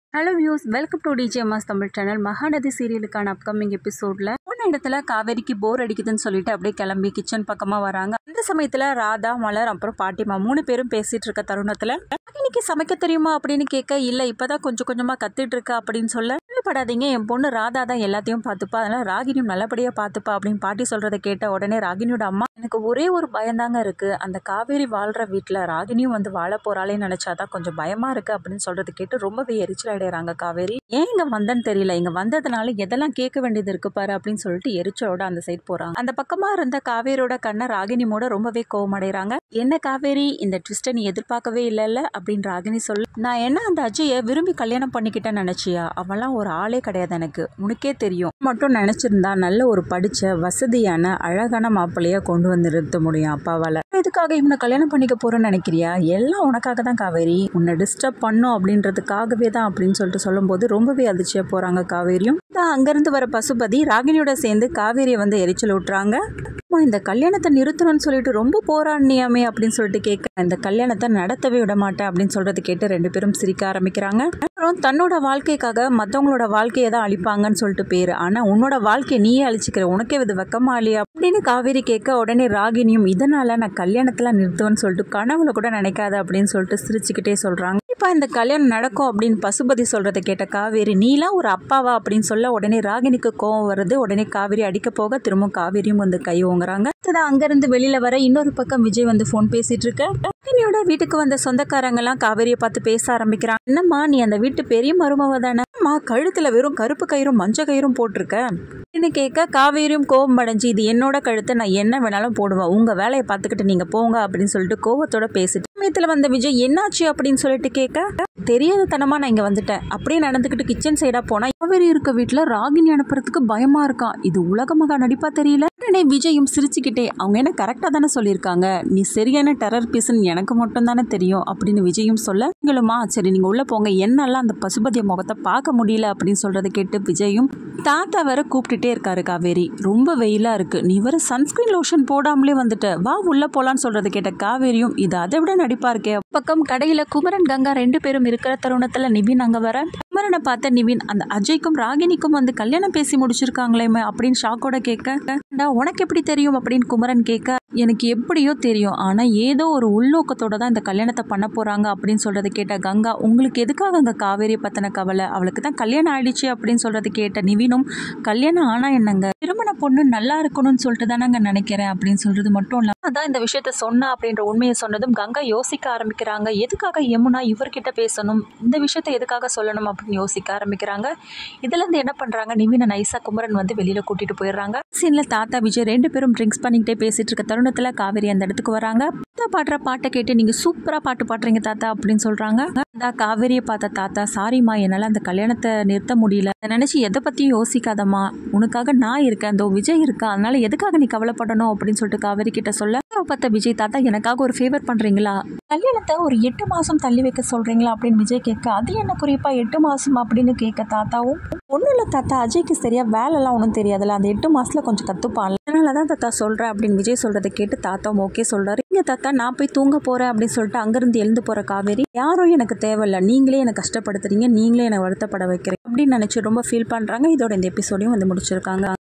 hello views welcome to DJMS Tamil channel Mahanadi சீரியலுக்கான upcoming எபிசோட்ல போன இடத்துல காவேரிக்கு போர் அடிக்குதுன்னு சொல்லிட்டு அப்படியே கிளம்பி கிச்சன் பக்கமா வராங்க அந்த சமயத்துல ராதா மலர் அப்புறம் பாட்டிமா மூணு பேரும் பேசிட்டு இருக்க தருணத்துல இன்னைக்கு சமைக்க தெரியுமா அப்படின்னு கேட்க இல்ல இப்பதான் கொஞ்சம் கொஞ்சமா கத்துட்டு இருக்கா அப்படின்னு சொல்ல படாதீங்க என் பொண்ணு ராதா தான் எல்லாத்தையும் பார்த்துப்பா அதனால ராகினியும் நல்லபடியா பார்த்துப்பா அப்படின்னு பாட்டி சொல்றதை கேட்ட உடனே ராகினியோட அம்மா எனக்கு ஒரே ஒரு பயந்தாங்க இருக்கு அந்த காவேரி வாழ்ற வீட்டுல ராகினியும் வந்து வாழ போறாளே நினைச்சாதான் கொஞ்சம் பயமா இருக்கு அப்படின்னு சொல்றது கேட்டு ரொம்பவே எரிச்சல் அடையறாங்க காவேரி ஏன் இங்க வந்தேன்னு தெரியல இங்க வந்ததுனால எதெல்லாம் கேட்க வேண்டியது இருக்கு பாரு அப்படின்னு சொல்லிட்டு எரிச்சலோட அந்த சைட் போறாங்க அந்த பக்கமா இருந்த காவேரியோட கண்ணை ராகினி மூட ரொம்பவே கோவம் அடைறாங்க என்ன காவேரி இந்த ட்விஸ்ட்டை நீ எதிர்பார்க்கவே இல்லைல்ல அப்படின்னு ராகினி சொல்லு நான் என்ன அந்த அஜயை விரும்பி கல்யாணம் பண்ணிக்கிட்டேன்னு நினைச்சியா அவன்லாம் ஒரு ஆளே கிடையாது எனக்கு உனக்கே தெரியும் மட்டும் நினைச்சிருந்தா நல்ல ஒரு படிச்ச வசதியான அழகான மாப்பிள்ளைய கொண்டு வந்து நிறுத்த முடியும் அப்பாவால இதுக்காக இவனை கல்யாணம் பண்ணிக்க போறேன்னு நினைக்கிறியா எல்லாம் உனக்காக தான் காவேரி உன்னை டிஸ்டர்ப் பண்ணும் அப்படின்றதுக்காகவே தான் அப்படின்னு சொல்லிட்டு சொல்லும்போது ரொம்பவே அதிர்ச்சியா போறாங்க காவேரியும் தான் அங்கிருந்து வர பசுபதி ராகினியோட சேர்ந்து காவேரியை வந்து எரிச்சல் விட்டுறாங்க அம்மா இந்த கல்யாணத்தை நிறுத்தணும்னு சொல்லிட்டு ரொம்ப போராடினியாமே அப்படின்னு சொல்லிட்டு கேட்க இந்த கல்யாணத்தை நடத்தவே விட மாட்டேன் அப்படின்னு சொல்றது கேட்டு ரெண்டு பேரும் சிரிக்க ஆரம்பிக்கிறாங்க அப்புறம் தன்னோட வாழ்க்கைக்காக மற்றவங்களோட வாழ்க்கையை தான் அழிப்பாங்கன்னு சொல்லிட்டு பேரு ஆனா உன்னோட வாழ்க்கையை நீயே அழிச்சுக்கிற உனக்கே இது வெக்கமா இல்லையா அப்படின்னு காவேரி கேட்க உடனே ராகினியும் இதனால நான் கல்யாணத்துல நிறுத்துவேன்னு சொல்லிட்டு கனவுல கூட நினைக்காத அப்படின்னு சொல்லிட்டு சிரிச்சுக்கிட்டே சொல்றாங்க இப்போ இந்த கல்யாணம் நடக்கும் அப்படின்னு பசுபதி சொல்றதை கேட்ட காவேரி நீலாம் ஒரு அப்பாவா அப்படின்னு சொல்ல உடனே ராகினிக்கு கோவம் வருது உடனே காவேரி அடிக்க போக திரும்ப காவேரியும் வந்து கை ஓங்குறாங்க அடுத்ததா அங்கிருந்து வெளியில வர இன்னொரு பக்கம் விஜய் வந்து ஃபோன் பேசிட்டு இருக்க ராகினியோட வீட்டுக்கு வந்த சொந்தக்காரங்க எல்லாம் காவேரியை பார்த்து பேச ஆரம்பிக்கிறாங்க என்னம்மா நீ அந்த வீட்டு பெரிய மருமவ தானே அம்மா கழுத்துல வெறும் கருப்பு கயிறும் மஞ்ச கயிறும் போட்டிருக்க அப்படின்னு கேட்க காவேரியும் கோபம் அடைஞ்சு இது என்னோட கழுத்தை நான் என்ன வேணாலும் போடுவேன் உங்க வேலையை பார்த்துக்கிட்டு நீங்க போங்க அப்படின்னு சொல்லிட்டு கோவத்தோட பேசிட்டு சமயத்துல வந்த விஜய் என்னாச்சு அப்படின்னு சொல்லிட்டு கேட்க தெரியாத தனமா நான் இங்க வந்துட்டேன் அப்படியே நடந்துக்கிட்டு கிச்சன் சைடா போனா காவேரி இருக்க வீட்டுல ராகினி அனுப்புறதுக்கு பயமா இருக்கான் இது உலக மகா நடிப்பா தெரியல உடனே விஜயும் சிரிச்சுக்கிட்டே அவங்க என்ன கரெக்டா தானே சொல்லியிருக்காங்க நீ சரியான டெரர் பீஸ்ன்னு எனக்கு மட்டும் தானே தெரியும் அப்படின்னு விஜயும் சொல்ல நீங்களுமா சரி நீங்க உள்ள போங்க என்னெல்லாம் அந்த பசுபதிய முகத்தை பார்க்க முடியல அப்படின்னு சொல்றதை கேட்டு விஜயும் தாத்தா வேற கூப்பிட்டுட்டே இருக்காரு காவேரி ரொம்ப வெயிலா இருக்கு நீ வேற சன்ஸ்கிரீன் லோஷன் போடாமலே வந்துட்ட வா உள்ள போலான்னு சொல்றதை கேட்ட காவேரியும் இது அதை விட நடிப்பா இருக்கே பக்கம் கடையில குமரன் கங்கா ரெண்டு பேரும் இருக்கிற தருணத்துல நிவின் அங்க வர குமரனை பார்த்த நிவின் அந்த அஜய்க்கும் ராகினிக்கும் வந்து கல்யாணம் பேசி முடிச்சிருக்காங்களேமே அப்படின்னு ஷாக்கோட கேட்க "டா, உனக்கு எப்படி தெரியும் அப்படின்னு குமரன் கேட்க எனக்கு எப்படியோ தெரியும் ஆனா ஏதோ ஒரு உள்நோக்கத்தோட தான் இந்த கல்யாணத்தை பண்ண போறாங்க அப்படின்னு சொல்றதை கேட்ட கங்கா உங்களுக்கு எதுக்காக அங்க காவேரியை பத்தின கவலை அவளுக்கு தான் கல்யாணம் ஆயிடுச்சு அப்படின்னு சொல்றதை கேட்ட நிவினும் கல்யாணம் ஆனா என்னங்க திருமண பொண்ணு நல்லா இருக்கணும்னு சொல்லிட்டு தானங்க நினைக்கிறேன் அப்படின்னு சொல்றது மட்டும் இல்ல அதான் இந்த விஷயத்த சொன்னா அப்படின்ற உண்மையை சொன்னதும் கங்கா யோசிக்க ஆரம்பிக்கிறாங்க எதுக்காக யமுனா இவர்கிட்ட பேசணும் இந்த விஷயத்த எதுக்காக சொல்லணும் அப்படின்னு யோசிக்க ஆரம்பிக்கிறாங்க இதுல இருந்து என்ன பண்றாங்க நிவின நைசா குமரன் வந்து வெளியில கூட்டிட்டு போயிடுறாங்க சீன்ல தாத்தா விஜய் ரெண்டு பேரும் ட்ரிங்க்ஸ் பண்ணிக்கிட்டே பேசிட்டு இருக்க தருணத்துல காவேரி அந்த இடத்துக்கு வராங்க தாத்தா பாடுற பாட்டை கேட்டு நீங்க சூப்பரா பாட்டு பாடுறீங்க தாத்தா அப்படின்னு சொல்றாங்க நான் காவேரியை பார்த்த தாத்தா சாரிம்மா என்னால அந்த கல்யாணத்தை நிறுத்த முடியல அதை நினைச்சு எதை பத்தியும் யோசிக்காதம்மா உனக்காக நான் இருக்கேன் அந்த விஜய் இருக்கா அதனால எதுக்காக நீ கவலைப்படணும் அப்படின்னு சொல்லிட்டு காவேரி கிட்ட சொல்ல தாத்தாவை பார்த்த விஜய் தாத்தா எனக்காக ஒரு ஃபேவர் பண்றீங்களா கல்யாணத்தை ஒரு எட்டு மாசம் தள்ளி வைக்க சொல்றீங்களா அப்படின்னு விஜய் கேட்க அது என்ன குறிப்பா எட்டு மாசம் அப்படின்னு கேட்க தாத்தாவும் ஒன்றும் இல்லை தாத்தா அஜய்க்கு சரியா வேலைலாம் ஒன்றும் தெரியாதுல்ல அந்த எட்டு மாசத்துல கொஞ்சம் கத்துப்பான்ல அதனால தான் தாத்தா சொல்றேன் அப்படின்னு விஜய் சொல்றதை கேட்டு தாத்தாவும் ஓகே சொல்றாரு இங்க தாத்தா நான் போய் தூங்க போறேன் அப்படின்னு சொல்லிட்டு அங்கிருந்து எழுந்து போற காவேரி யாரும் எனக்கு தேவையில்ல நீங்களே என்னை கஷ்டப்படுத்துறீங்க நீங்களே என்னை வருத்தப்பட வைக்கிறீங்க அப்படின்னு நினைச்சு ரொம்ப ஃபீல் பண்றாங்க இதோட இந்த எபிசோடையும் வந்து முடிச்சிருக்காங்க